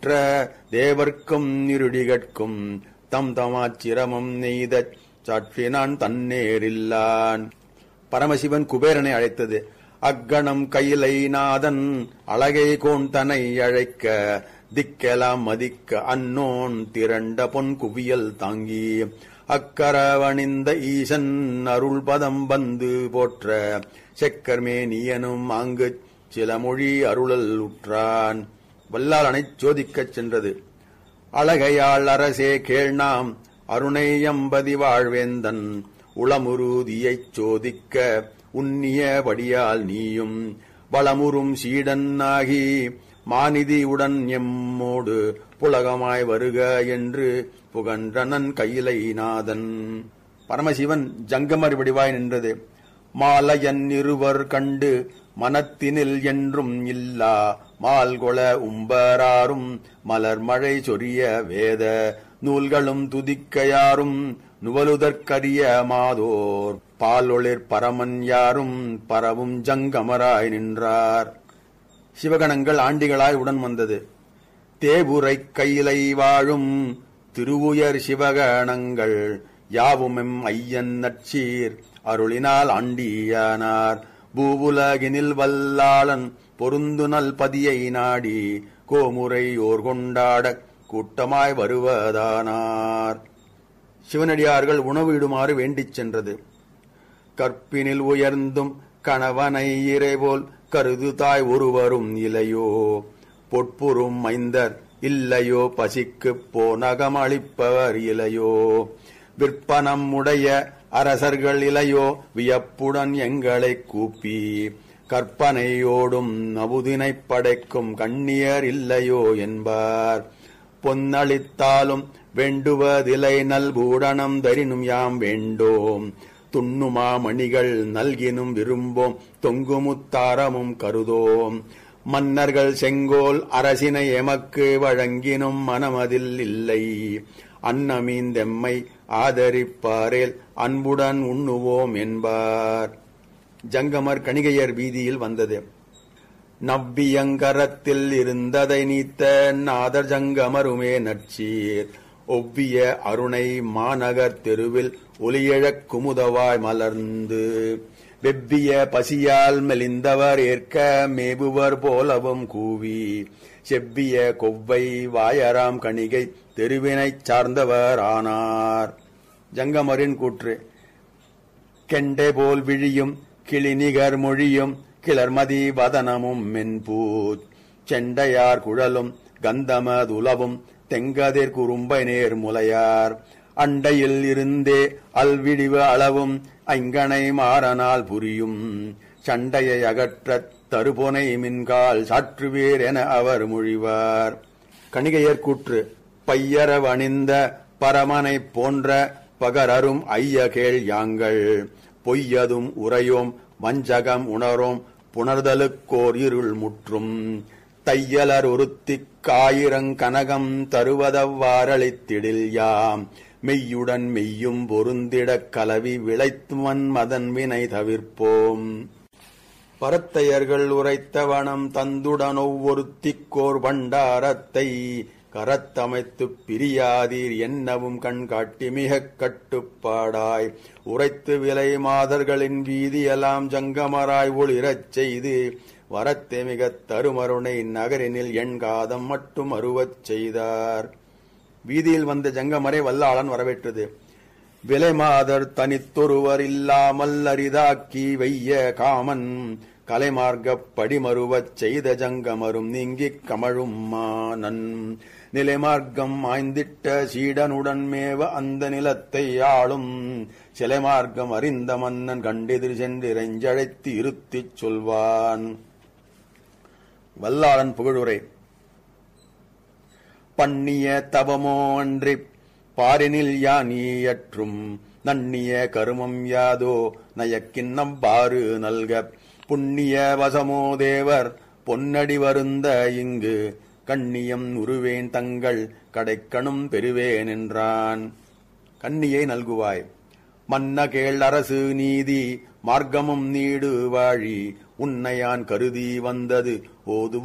மற்ற தேவர்க்கும் இருடிகட்கும் தம் தமாச்சிரமம் நெய்தச் சாற்றினான் தன்னேரில்லான் பரமசிவன் குபேரனை அழைத்தது அக்கணம் கையிலை நாதன் அழகை கோன் தனை அழைக்க திக்கெலாம் மதிக்க அன்னோன் திரண்ட பொன் குவியல் தாங்கி அக்கரவணிந்த ஈசன் அருள் பதம் வந்து போற்ற செக்கர்மேனியனும் அங்கு சில மொழி அருளல் உற்றான் வல்லாளனைச் சோதிக்கச் சென்றது அழகையாள் அரசே கேள்நாம் அருணை எம்பதி வாழ்வேந்தன் உளமுருதியைச் சோதிக்க உன்னிய படியால் நீயும் வளமுறும் சீடன் ஆகி மாநிதி உடன் எம்மோடு புலகமாய் வருக என்று புகன்றனன் கையிலை நாதன் பரமசிவன் ஜங்கமர் வடிவாய் நின்றது மாலையன் இருவர் கண்டு மனத்தினில் என்றும் இல்லா மால்கொள உம்பராரும் மலர் மழை சொரிய வேத நூல்களும் துதிக்கையாரும் நுவலுதற்கரிய மாதோர் பாலொளிர் பரமன் யாரும் பரவும் ஜங்கமராய் நின்றார் சிவகணங்கள் ஆண்டிகளாய் உடன் வந்தது தேவுரைக் கையிலை வாழும் திருவுயர் சிவகணங்கள் யாவுமெம் ஐயன் நற்சீர் அருளினால் ஆண்டியானார் பூவுலகினில் வல்லாளன் பொருந்துனல் பதியை நாடி கோமுறை ஓர் கொண்டாடக் கூட்டமாய் வருவதானார் சிவனடியார்கள் உணவு இடுமாறு வேண்டிச் சென்றது கற்பினில் உயர்ந்தும் கணவனை இறைபோல் கருது தாய் ஒருவரும் இலையோ பொற்புறும் மைந்தர் இல்லையோ பசிக்குப் போனகம் அளிப்பவர் இலையோ விற்பனம் உடைய அரசர்கள் இலையோ வியப்புடன் எங்களைக் கூப்பி கற்பனையோடும் அபுதினைப் படைக்கும் கண்ணியர் இல்லையோ என்பார் பொன்னளித்தாலும் வேண்டுவதிலை நல்பூடனம் தரினும் யாம் வேண்டோம் துண்ணுமா மணிகள் நல்கினும் விரும்போம் தொங்குமுத்தாரமும் கருதோம் மன்னர்கள் செங்கோல் அரசினை எமக்கு வழங்கினும் மனமதில் இல்லை அன்னமீந்தெம்மை ஆதரிப்பாரேல் அன்புடன் உண்ணுவோம் என்பார் ஜங்கமர் கணிகையர் வீதியில் வந்தது நவ்வியங்கரத்தில் இருந்ததை நீத்த நாதர் ஜங்கமருமே நற்சீர் ஒவ்விய அருணை மாநகர் தெருவில் ஒலியழக் குமுதவாய் மலர்ந்து வெவ்விய பசியால் மெலிந்தவர் ஏற்க மேபுவர் போலவும் கூவி செவ்விய கொவ்வை வாயராம் கணிகை தெருவினைச் சார்ந்தவர் ஆனார் ஜங்கமரின் கூற்று கெண்டை போல் விழியும் கிளிநிகர் மொழியும் கிளர்மதி வதனமும் மென்பூச் செண்டையார் குழலும் கந்தமதுலவும் தெங்கதிர் குறும்பை நேர் முலையார் அண்டையில் இருந்தே அல்விடிவு அளவும் ஐங்கனை மாறனால் புரியும் சண்டையை அகற்றத் தருபொனை மின்கால் சாற்றுவீர் என அவர் மொழிவார் கணிகையர் கூற்று பையரவணிந்த பரமனைப் போன்ற பகரரும் ஐய கேள் யாங்கள் பொய்யதும் உரையோம் வஞ்சகம் உணரோம் புணர்தலுக்கோர் இருள் முற்றும் தையலர் ஒருத்திக் காயிரங்கனகம் தருவதவ்வாறளித்திடில் யாம் மெய்யுடன் மெய்யும் பொருந்திடக் கலவி விளைத்துவன் மதன் வினை தவிர்ப்போம் பரத்தையர்கள் உரைத்தவனம் தந்துடன் ஒவ்வொருத்திக்கோர் பண்டாரத்தை கரத்தமைத்துப் பிரியாதீர் என்னவும் கண்காட்டி மிகக் கட்டுப்பாடாய் உரைத்து விலை மாதர்களின் வீதியெல்லாம் ஜங்கமராய் ஒளிரச் செய்து வரத்தை மிகத் தருமருணை நகரினில் எண் காதம் மட்டும் அருவச் செய்தார் வீதியில் வந்த ஜங்கமரை வல்லாளன் வரவேற்றது விலை மாதர் தனித்தொருவர் இல்லாமல் அரிதாக்கி வைய காமன் கலைமார்க்கப் படிமருவச் செய்த ஜங்கமரும் நீங்கிக் கமழும் மானன் நிலைமார்க்கம் ஆய்ந்திட்ட சீடனுடன் மேவ அந்த நிலத்தை ஆளும் சிலைமார்க்கம் அறிந்த மன்னன் கண்டெதிர் சென்றிரைஞ்சழைத்து இருத்திச் சொல்வான் வல்லாளன் புகழுரை பண்ணிய தவமோ அன்றிப் பாரினில் யானியற்றும் நன்னிய கருமம் யாதோ நயக்கிண்ணம் பாரு நல்க புண்ணிய வசமோ தேவர் பொன்னடி வருந்த இங்கு கண்ணியம் உருவேன் தங்கள் கடைக்கணும் பெறுவேன் என்றான் கண்ணியை நல்குவாய் மன்ன கேள் அரசு நீதி மார்க்கமும் நீடு வாழி உன்னையான் கருதி வந்தது ஓது